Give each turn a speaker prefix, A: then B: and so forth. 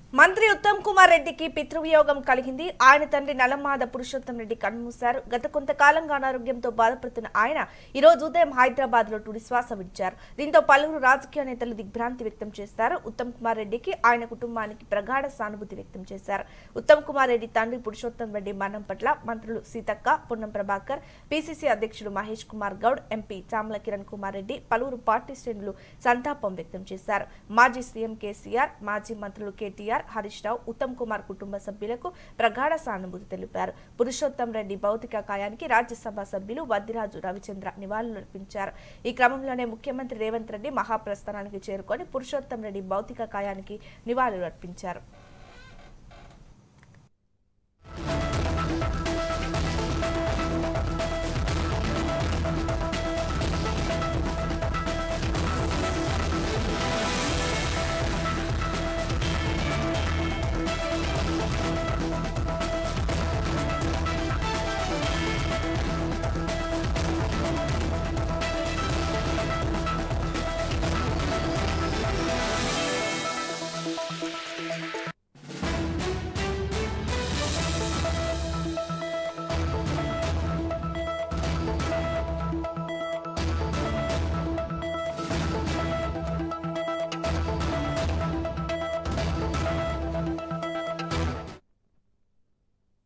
A: మంత్రి ఉత్తమ్ కుమార్ రెడ్డికి పితృవియోగం కలిగింది ఆయన తండ్రి నలమాద పురుషోత్తం రెడ్డి కన్మూశారు గత కొంతకాలంగా అనారోగ్యంతో బాధపడుతున్న ఆయన ఈ రోజు ఉదయం హైదరాబాద్ లో తుడి శ్వాస విడిచారు దీంతో పలువురు రాజకీయ నేతలు దిగ్భ్రాంతి వ్యక్తం చేశారు ఉత్తమ్ కుమార్ రెడ్డికి ఆయన కుటుంబానికి ప్రగాఢ సానుభూతి వ్యక్తం చేశారు ఉత్తమ్ కుమార్ రెడ్డి తండ్రి పురుషోత్తం రెడ్డి మరణం పట్ల మంత్రులు సీతక్క పొన్నం ప్రభాకర్ పిసిసి అధ్యక్షుడు మహేష్ కుమార్ గౌడ్ ఎంపీ చామల కిరణ్ కుమార్ రెడ్డి పలువురు పార్టీ శ్రేణులు సంతాపం వ్యక్తం చేశారు మాజీ సీఎం కేసీఆర్ మాజీ మంత్రులు కేటీఆర్ హరీష్ రావు ఉత్తమ్ కుమార్ కుటుంబ సభ్యులకు ప్రగాఢ సానుభూతి తెలిపారు పురుషోత్తం రెడ్డి భౌతిక కాయానికి రాజ్యసభ సభ్యులు వద్దిరాజు రవిచంద్ర నివాళులర్పించారు ఈ క్రమంలోనే ముఖ్యమంత్రి రేవంత్ రెడ్డి మహాప్రస్థానానికి చేరుకొని పురుషోత్తం రెడ్డి భౌతిక కాయానికి నివాళులర్పించారు